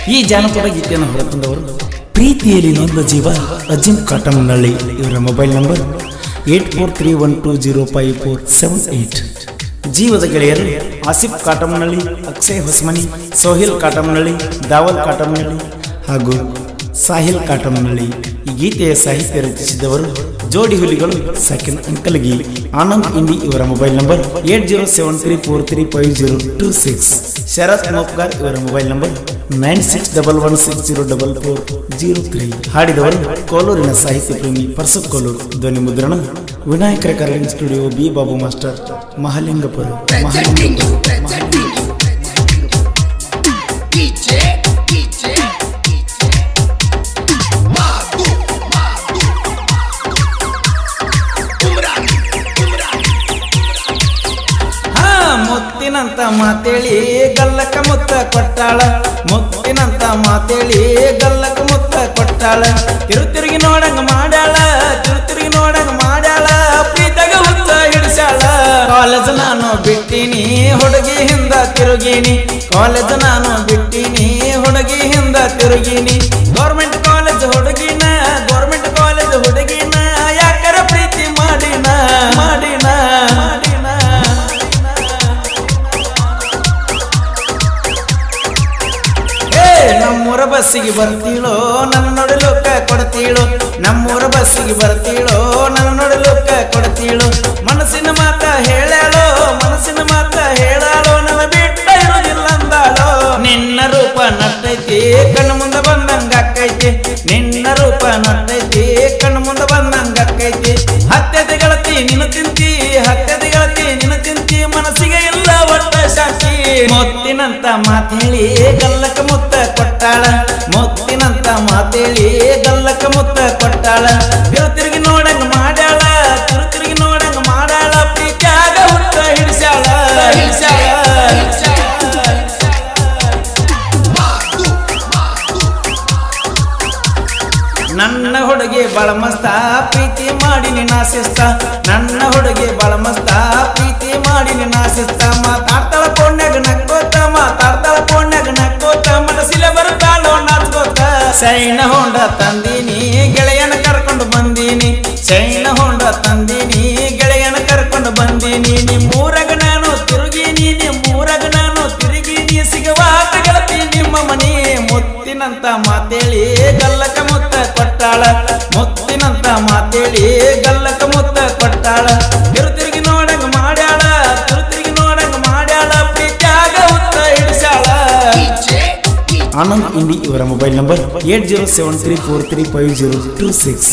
ಈ ಜಾನಪದ ಗೀತೆಯನ್ನು ಹೊರತಂದವರು ಪ್ರೀತಿಯಲ್ಲಿ ನೊಂದ ಜೀವ ಅಜಿಂ ಕಾಟಮ್ನಳ್ಳಿ ಇವರ mobile number eight four three one two zero five four seven eight ಜೀವದ ಗೆಳೆಯರು ಆಸಿಫ್ ಕಾಟಮ್ನಳ್ಳಿ ಅಕ್ಷಯ್ ಹೊಸ್ಮನಿ ಸೋಹಿಲ್ ಕಾಟಮ್ನಳ್ಳಿ ದಾವಲ್ ಕಾಟಮ್ನಳ್ಳಿ ಹಾಗೂ ಸಾಹಿಲ್ ಕಾಟಮ್ನಳ್ಳಿ ಈ ಗೀತೆಯ ಸಾಹಿತ್ಯ ರಚಿಸಿದವರು ಜೋಡಿ ಹುಲಿಗಳು ಸೆಕೆಂಡ್ ಅಂಕಲ್ಗಿ ಆನಂದ್ ಇಂಡಿ ಇವರ mobile number eight zero seven three four three five zero two six Sharath Mopgar ಇವರ mobile number nine six double one six zero double four zero three ಹಾಡಿದವರು ಕೋಲೂರಿನ ಸಾಹಿತ್ಯ ಪ್ರೇಮಿ ಪರ್ಸು ಕೋಲೂರು ಧ್ವನಿ ಮುದ್ರಣ Vinayaka recording studio B Babu master Mahalingapura Mahalingapura Presenting you, presenting you. DJ, DJ, DJ. Madu, Madu. Umran, Umran. ಹಾ ಮುತ್ತಿನಂತ ಮಾತೇಳಿ ಗಲ್ಲಕ ಮುತ್ತ ಕೊಟ್ಟಾಳ ಮುತ್ತಿನಂತ ಮಾತೇಳಿ ಗಲ್ಲಕ ಮುತ್ತ ಕೊಟ್ಟಾಳ ತಿರು ತಿರುಗಿ ನೋಡಂಗ ಮಾಡ್ಯಾಳ ತಿರು ತಿರುಗಿ ನೋಡಂಗ ಮಾಡ್ಯಾಳ ಪ್ರೀತಗ ಹುತ್ತ ಹಿಡಿಸ್ಯಾಳ ಕಾಲೇಜ್ ನಾನು ಬಿಟ್ಟಿನಿ ಹುಡುಗಿ ಹಿಂದ ತಿರುಗಿನಿ ಕಾಲೇಜ್ ನಾನು ಬಿಟ್ಟಿನಿ ಹುಡುಗಿ ಹಿಂದ ತಿರುಗಿನಿ ಗೌರ್ಮೆಂಟ್ ಕಾಲೇಜ್ ಹುಡುಗಿನ ಗೌರ್ಮೆಂಟ್ ಕಾಲೇಜ್ ಹುಡುಗಿನ ಯಾಕರ ಪ್ರೀತಿ ಮಾಡಿನ ಮಾಡಿನ ಮಾಡಿನ ಏ ನಮ್ಮೂರ ಬಸ್ಸಿಗೆ ಬರ್ತೀಳೋ ನನ್ನ ನೋಡಲುಕ್ಕ ಕೊಡ್ತೀಳು ನಮ್ಮೂರ ಬಸ್ಸಿಗೆ ಬರ್ತೀಳೋ ನನ್ನ ನೋಡಲುಕ್ಕ ಕೊಡ್ತೀಳು ಮನಸ್ಸಿನ ಮಾತ ಹೇಳಾಳೋ ಮನಸ್ಸಿನ ಮಾತ ಹೇಳಾಳೋ ನನ್ನ ಬಿಟ್ಟ ಇರೋದಿಲ್ಲ ಅಂದಾಳೋ ನಿನ್ನ ರೂಪ ನಟ್ಟೈತಿ ಕಣ್ಣು ಮುಂದೆ ಬಂದಂಗ ಅಕ್ಕೈತಿ ನಿನ್ನ ರೂಪ ನಟ್ಟೈತಿ ಕಣ್ಣು ಮುಂದೆ ಬಂದಂಗ ಅಕ್ಕೈತಿ ಹತ್ಯತೆ ಗಳತಿ ನಿನ್ನ ತಿಂತಿ ಹತ್ಯತೆ ಗಳತಿ ನಿನ್ನ ತಿಂತಿ ಮನಸ್ಸಿಗೆ ಇಲ್ಲ ಒಟ್ಟ ಶಾಂತಿ ಮುತ್ತಿನಂತ ಮಾತೇಳಿ ಗಲ್ಲಕ ಮುತ್ತ ಕೊಟ್ಟಾಳ ಮುತ್ತಿನಂತ ಮಾತೇಳಿ ಗಲ್ಲಕ ಮುತ್ತ ಕೊಟ್ಟಾಳ ತಿರು ತಿರುಗಿ ನೋಡಂಗ ಮಾಡ್ಯಾಳ ತಿರು ತಿರುಗಿ ನೋಡಂಗ ಮಾಡ್ಯಾಳ ಪ್ರೀತ್ಯಾಗ ಹುತ್ತ ಹಿಡಿಸ್ಯಾಳ ಹಿಡಿಸ್ಯಾಳ Madu, Madu. ನನ್ನ ಹುಡುಗಿ ಬಾಳ ಮಸ್ತ ಪ್ರೀತಿ ಮಾಡಿ ನಿನಾಸಿಸ್ತ ನನ್ನ ಹುಡುಗಿ ಬಾಳ ಮಸ್ತ ಪ್ರೀತಿ ಮಾಡಿ ನಿನಾಸಿಸ್ತ ಮಾತಾಡ್ತಾಳ ಪೋಣ್ಯಾಗ ನಕ್ಕೋತ ಮಾತಾಡ್ತಾಳ ಪೋಣ್ಯಾಗ ನಕ್ಕೋತ ಮನಸ್ಸಿಲೆ ಬರ್ತಾಳೋ ನಾಚ್ಕೋತ ಸೈನ ಹೊಂಡ ತಂದೀನಿ ಗೆಳೆಯನ ಕರ್ಕೊಂಡು ಬಂದೀನಿ ಸೈನ ಹೊಂಡ ತಂದೀನಿ ಗೆಳೆಯನ ಕರ್ಕೊಂಡು ಬಂದೀನಿ ನಿಮ್ಮೂರಾಗ ನಾನು ತಿರುಗೀನಿ ನಿಮ್ಮೂರಾಗ ನಾನು ತಿರುಗೀನಿ ಸಿಗವಾತ ಗೆಳತಿ ನಿಮ್ಮ ಮನಿ ಮುತ್ತಿನಂತ ಮಾತೇಳಿ ಗಲ್ಲಕ ಮುತ್ತ ಕೊಟ್ಟಾಳ ಮುತ್ತಿನಂತ ಮಾತೇಳಿ ಗಲ್ಲಕ ಮುತ್ತ ಕೊಟ್ಟಾಳ ತಿರು ತಿರುಗಿ ನೋಡಂಗ ಮಾಡ್ಯಾಳ ತಿರು ತಿರುಗಿ ನೋಡಂಗ ಮಾಡ್ಯಾಳ ಪ್ರೀತ್ಯಾಗ ಉತ್ತ ಹಿಡಿಸ್ಯಾಳ DJ, DJ. ಆನಂದ್ ಇಂಡಿ ಇವರ mobile number eight zero seven three four three five zero two six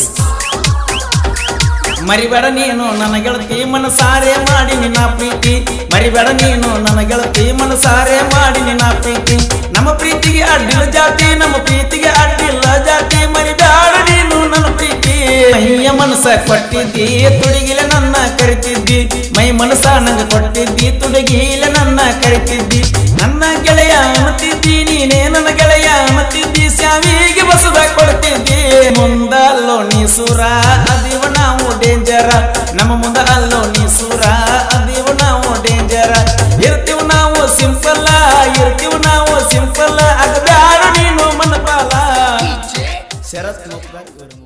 ಮರಿಬೇಡ ನೀನು ನನ್ನ ಗೆಳತಿ ಮನಸಾರೆ ಮಾಡಿ ನಿನ್ನ ಪ್ರೀತಿ ಮರಿಬೇಡ ನೀನು ನನ್ನ ಗೆಳತಿ ಮನಸಾರೆ ಮಾಡಿ ನಿನ್ನ ಪ್ರೀತಿ ನಮ್ಮ ಪ್ರೀತಿಗೆ ಅಡ್ಡಿಲ್ಲ ಜಾತಿ ನಮ್ಮ ಪ್ರೀತಿಗೆ ಅಡ್ಡಿಲ್ಲ ಜಾತಿ ಮರಿಬೇಡ ನೀನು ನನ್ನ ಪ್ರೀತಿ ಮೈಯ ಮನಸ ಕೊಟ್ಟಿದ್ದಿ ತುಡಿಗಿಲೆ ನನ್ನ ಕರಿತಿದ್ದಿ ಮೈ ಮನಸ ನಂಗ ಕೊಟ್ಟಿದ್ದಿ ತುಡಿಗಿಲೆ ನನ್ನ ಕರಿತಿದ್ದಿ ನನ್ನ ಗೆಳೆಯ ಅನ್ನತಿದ್ದಿ ನೀನೇ ನನ್ನ ಗೆಳೆಯ ಅನ್ನತಿದ್ದಿ ಸ್ಯಾವಿಗೆ ಬಸದ ಕೊಡ್ತಿದ್ದಿ ಮುಂದ ಅಲ್ಲೋ ನೀ ಸೂರ ಅದೀವ ನಾವು ಡೇಂಜರ ನಮ್ಮ ಮುಂದ ಅಲ್ಲೋ ನೀ ಸೂರ ಅದೀವ ನಾವು ಡೇಂಜರ ಇರ್ತೀವ್ ನಾವು ಸಿಂಪಲ್ ಇರ್ತೀವ್ ನಾವು ಸಿಂಪಲ್ ಅದ ಬ್ಯಾಡ ನೀನು ಮನಪಾಲ DJ. ಶರತ್ ಮುಕ್ತ